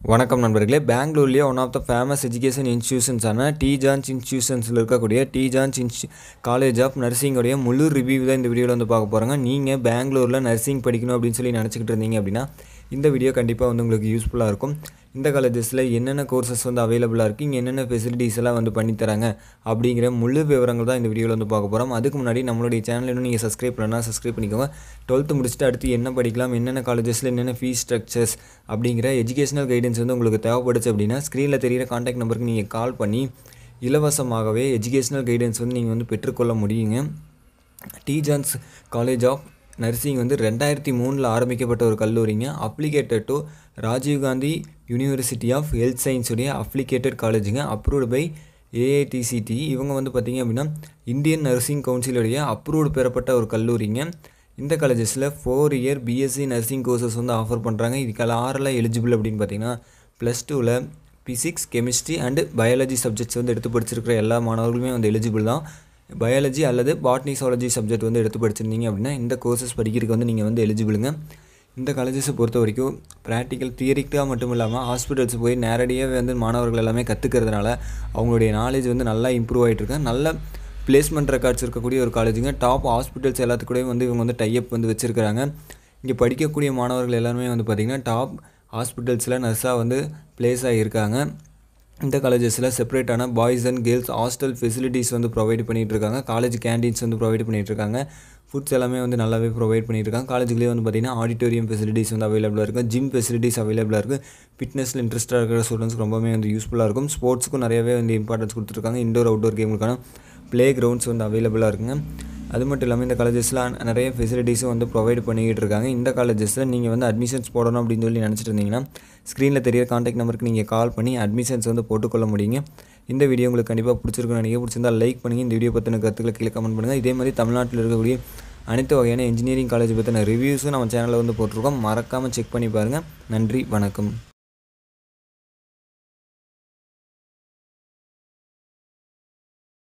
வணக்கம் நண்பர்களே பெங்களூர்லேயே one of the famous education இன்ஸ்டியூஷன்ஸான டி ஜான்ஸ் இன்ஸ்டியூஷன்ஸில் இருக்கக்கூடிய டி ஜான்ஸ் இன்ஸ்டி காலேஜ் ஆஃப் நர்சிங்கோடைய முழு ரிவ்யூ தான் இந்த வீடியோவில் வந்து பார்க்க போகிறாங்க நீங்கள் பெங்களூரில் நர்சிங் படிக்கணும் அப்படின்னு சொல்லி நினச்சிக்கிட்டு இருந்தீங்க அப்படின்னா இந்த வீடியோ கண்டிப்பாக வந்து உங்களுக்கு யூஸ்ஃபுல்லாக இருக்கும் இந்த காலேஜஸில் என்னென்ன கோர்சஸ் வந்து அவைலபிளாக இருக்குது இங்கே என்னென்ன ஃபெசிலிட்டிஸ் எல்லாம் வந்து பண்ணித்தராங்க அப்படிங்கிற முழு விவரங்கள் தான் இந்த வீடியோவில் வந்து பார்க்க போகிறோம் அதுக்கு முன்னாடி நம்மளுடைய சேனல் இன்னும் நீங்கள் சப்ஸ்கிரைப் பண்ணலாம் சப்ஸ்கிரைப் பண்ணிக்கோங்க டுவெல்த்து முடிச்சுட்டு அடுத்து என்ன படிக்கலாம் என்னென்ன காலேஜஸில் என்னென்ன ஃபீஸ் ஸ்ட்ரக்சர்ஸ் அப்படிங்கிற எஜுகேஷனல் கைடன்ஸ் வந்து உங்களுக்கு தேவைப்படுச்சு அப்படின்னா ஸ்க்ரீனில் தெரியிற காண்டாக்ட் நம்பருக்கு நீங்கள் கால் பண்ணி இலவசமாகவே எஜுகேஷனல் கைடன்ஸ் வந்து நீங்கள் வந்து பெற்றுக்கொள்ள முடியுங்க டீஜான்ஸ் காலேஜ் ஆஃப் நர்சிங் வந்து ரெண்டாயிரத்தி மூணில் ஆரம்பிக்கப்பட்ட ஒரு கல்லூரிங்க affiliated to Rajiv Gandhi university of health சயின்ஸுடைய அப்ளிகேட்டட் காலேஜுங்க அப்ரூவ்டு பை ஏஐடிசிடி இவங்க வந்து பார்த்திங்க அப்படின்னா இந்தியன் நர்சிங் கவுன்சிலுடைய அப்ரூவ்டு பெறப்பட்ட ஒரு கல்லூரிங்க இந்த காலேஜஸில் four year BSc nursing courses வந்து ஆஃபர் பண்ணுறாங்க இதுக்கெல்லாம் ஆரெல்லாம் எலிஜிபிள் அப்படின்னு பார்த்தீங்கன்னா ப்ளஸ் டூவில் physics chemistry and biology subjects வந்து எடுத்து படிச்சிருக்கிற எல்லா மாணவர்களுமே வந்து எலிஜிபிள் தான் பயாலஜி அல்லது பாட்னி சாலஜி சப்ஜெக்ட் வந்து எடுத்து படிச்சிருந்தீங்க அப்படின்னா இந்த கோர்சஸ் படிக்கிறதுக்கு வந்து நீங்கள் வந்து எலிஜிபிளுங்க இந்த காலேஜஸை பொறுத்த வரைக்கும் ப்ராக்டிக்கல் தியரிக்காக மட்டும் இல்லாமல் ஹாஸ்பிட்டல்ஸ் போய் நேரடியாக வந்து மாணவர்கள் எல்லாமே கற்றுக்கிறதுனால அவங்களுடைய நாலேஜ் வந்து நல்லா இம்ப்ரூவ் ஆகிட்டு இருக்கு நல்ல பிளேஸ்மெண்ட் ரெக்கார்ட்ஸ் இருக்கக்கூடிய ஒரு காலேஜுங்க டாப் ஹாஸ்பிட்டல்ஸ் எல்லாத்துக்கூடயும் வந்து இவங்க வந்து டைப் வந்து வச்சுருக்கிறாங்க இங்கே படிக்கக்கூடிய மாணவர்கள் எல்லாருமே வந்து பார்த்திங்கன்னா டாப் ஹாஸ்பிட்டல்ஸில் நர்ஸாக வந்து ப்ளேஸ் ஆகியிருக்காங்க இந்த காலேஜஸில் செப்பரேட்டான boys and girls hostel facilities வந்து ப்ரொவைட் பண்ணிகிட்டு இருக்காங்க காலேஜ் கேண்டீன்ஸ் வந்து ப்ரொவைட் பண்ணிகிட்டு இருக்காங்க ஃபுட்ஸ் எல்லாமே வந்து நல்லாவே ப்ரொவைட் பண்ணிட்டு இருக்காங்க காலேஜுக்குள்ளே வந்து பார்த்திங்கன்னா ஆடிட்டோரியம் ஃபெசிலிட்டிஸ் வந்து அவைலபிளாக இருக்குது ஜிம் ஃபெசிலிட்டிஸ் அவைலபிளாக இருக்குது ஃபிட்னஸில் இன்ட்ரெஸ்ட்டாக இருக்கிற ஸ்டூடெண்ட்ஸ்க்கு ரொம்பவே வந்து யூஸ்ஃபுல்லாக இருக்கும் ஸ்போர்ட்ஸுக்கும் நிறையவே வந்து இம்பார்ட்டன்ஸ் கொடுத்துருக்காங்க இண்டோர் அவுட்டோர் கேமுக்கான ப்ளே கிரவுண்ட்ஸ் வந்து அவைலபிளாக இருக்குங்க அது மட்டும் இல்லாமல் இந்த காலேஜஸில் நிறைய ஃபெசிலிட்டிஸும் வந்து ப்ரொவைட் பண்ணிக்கிட்டு இருக்காங்க இந்த காலேஜஸில் நீங்கள் வந்து அட்மிஷன்ஸ் போடணும் அப்படின்னு சொல்லி நினச்சிட்டு இருந்தீங்கன்னா ஸ்க்ரீனில் தெரிய காண்டாக்ட் நம்பருக்கு நீங்கள் கால் பண்ணி அட்மிஷன்ஸ் வந்து போட்டுக்கொள்ள முடியுங்க இந்த வீடியோ உங்களுக்கு கண்டிப்பாக பிடிச்சிருக்குன்னு நினைக்க பிடிச்சிருந்தா லைக் பண்ணுங்க இந்த வீடியோ பற்றின கருத்துக்களை கீழே கமெண்ட் பண்ணுங்கள் இதே மாதிரி தமிழ்நாட்டில் இருக்கக்கூடிய அனைத்து வகையான இன்ஜினியரிங் காலேஜ் பற்றின ரிவ்யூஸும் நம்ம சேனலில் வந்து போட்டிருக்கோம் மறக்காமல் செக் பண்ணி பாருங்கள் நன்றி வணக்கம்